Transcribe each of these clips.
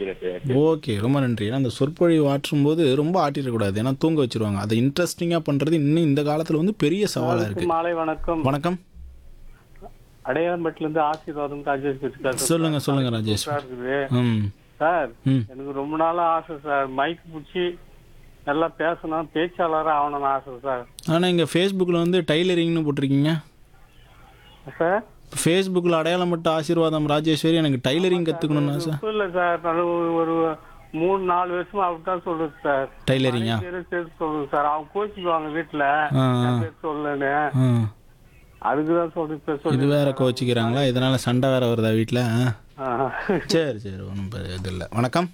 வைக்கிறது ஓகே ரொம்ப நன்றி ஏன்னா அந்த சொற்பொழிவு ஆற்றும் போது ரொம்ப ஆட்டிடக்கூடாது ஏன்னா தூங்க வச்சிருவாங்க அதை இன்ட்ரெஸ்டிங்காக பண்ணுறது இன்னும் இந்த காலத்தில் வந்து பெரிய சவாலாக இருக்குது மாலை வணக்கம் வணக்கம் அடையாளம்பட்டில இருந்து ஆசீர்வாதம் ராஜேஷ் பேசுறேன் சொல்லுங்க சொல்லுங்க ராஜேஷ் சார் இருக்குது ம் சார் ம் எனக்கு ரொம்ப நாளா ஆசை சார் மைக் பிடிச்சி நல்லா பேசணும் பேச்சாளராக ஆகணும்னு ஆசை சார் ஆனால் இங்கே ஃபேஸ்புக்கில் வந்து டைலரிங்னு போட்டிருக்கீங்க சார் ஃபேஸ்புக்கில் அடையாளம் மட்டும் ஆசீர்வாதம் ராஜேஸ்வரி எனக்கு டைலரிங் கற்றுக்கணும்னு ஆசை இப்ப இல்ல சார் நான் ஒரு- ஒரு மூணு நாலு வருஷமா அப்படித்தான் சொல்றது சார் டைலரிங்கா நிறைய பேரு சேர்த்து சொல்லுங்க சார் அவங்க கோச்சிக்குவாங்க வீட்டுல ஆ என் பேர் சொல்லுன்னு ஆ அதுக்குதான் சொல்றது சார் சொல்லு இது வேற கோச்சிக்கிறாங்களா இதனால சண்டை வேற வருதா வீட்டில் ஆ. சரி சரி ஒன்றும் இது இல்லை வணக்கம்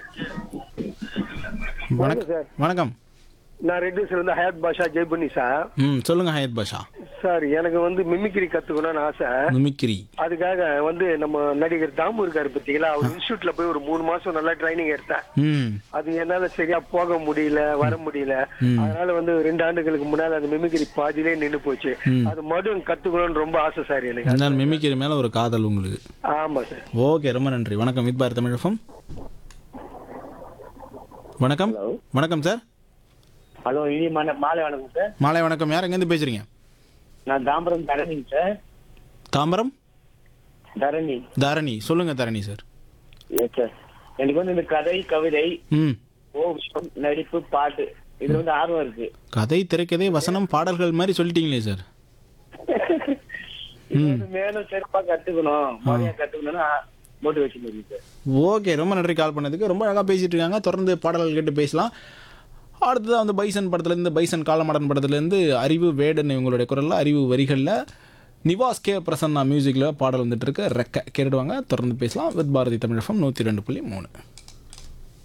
வணக்கம் வணக்கம் நான் ரெட்டிஸ்ல இருந்து ஹயாத் பாஷா ஜெய்பண்ணி சார் ம் சொல்லுங்க ஹயத் பாஷா சார் எனக்கு வந்து மிமிக்ரி கத்துக்கணும்னு ஆசை மிமிக்ரி அதுக்காக வந்து நம்ம நடிகர் தாமு இருக்காரு பாத்தீங்களா அவர் இன்ஸ்டியூட்ல போய் ஒரு மூணு மாசம் நல்லா ட்ரைனிங் எடுத்தேன் ம் அது என்னால சரியா போக முடியல வர முடியல அதனால வந்து ரெண்டு ஆண்டுகளுக்கு முன்னால அந்த மிமிக்ரி பாதியிலே நின்னு போச்சு அது மறுபடியும் கத்துக்கணும்னு ரொம்ப ஆசை சார் எனக்கு அதனால் மிமிக்ரி மேலே ஒரு காதல் உங்களுக்கு ஆமா சார் ஓகே ரொம்ப நன்றி வணக்கம் வித் பாரத் தமிழகம் வணக்கம் வணக்கம் சார் ஹலோ இனி மன- மாலை வணக்கம் சார் மாலை வணக்கம் யார் எங்கேருந்து பேசுறீங்க நான் தாம்பரம் தரணிங்க சார் தாம்பரம் தரணி தாரணி சொல்லுங்க தாரணி சார் Yes, sir. எனக்கு வந்து இந்த கதை கவிதை ம் ஓவியம் நடிப்பு பாட்டு இதுல வந்து ஆர்வம் இருக்கு கதை திரைக்கதை வசனம் பாடல்கள் மாதிரி சொல்லிட்டீங்களே சார் இது வந்து மேலும் சிறப்பா கத்துக்கணும் முறையா கத்துக்கணும்னு மோட்டிவேஷன் இருக்கு சார் ஓகே ரொம்ப நன்றி கால் பண்ணதுக்கு ரொம்ப அழகாக பேசிட்டு இருக்காங்க தொடர்ந்து பாடல்கள் கேட்டு பேசலாம் அடுத்ததாக வந்து பைசன் படத்துலேருந்து பைசன் காலமாடன் படத்துலேருந்து அறிவு வேடன் இவங்களுடைய குரலில் அறிவு வரிகளில் நிவாஸ் கே பிரசன்னா மியூசிக்கில் பாடல் வந்துட்டு இருக்கு ரெக்க கேட்டுடுவாங்க தொடர்ந்து பேசலாம் வித் பாரதி தமிழகம் நூற்றி ரெண்டு புள்ளி மூணு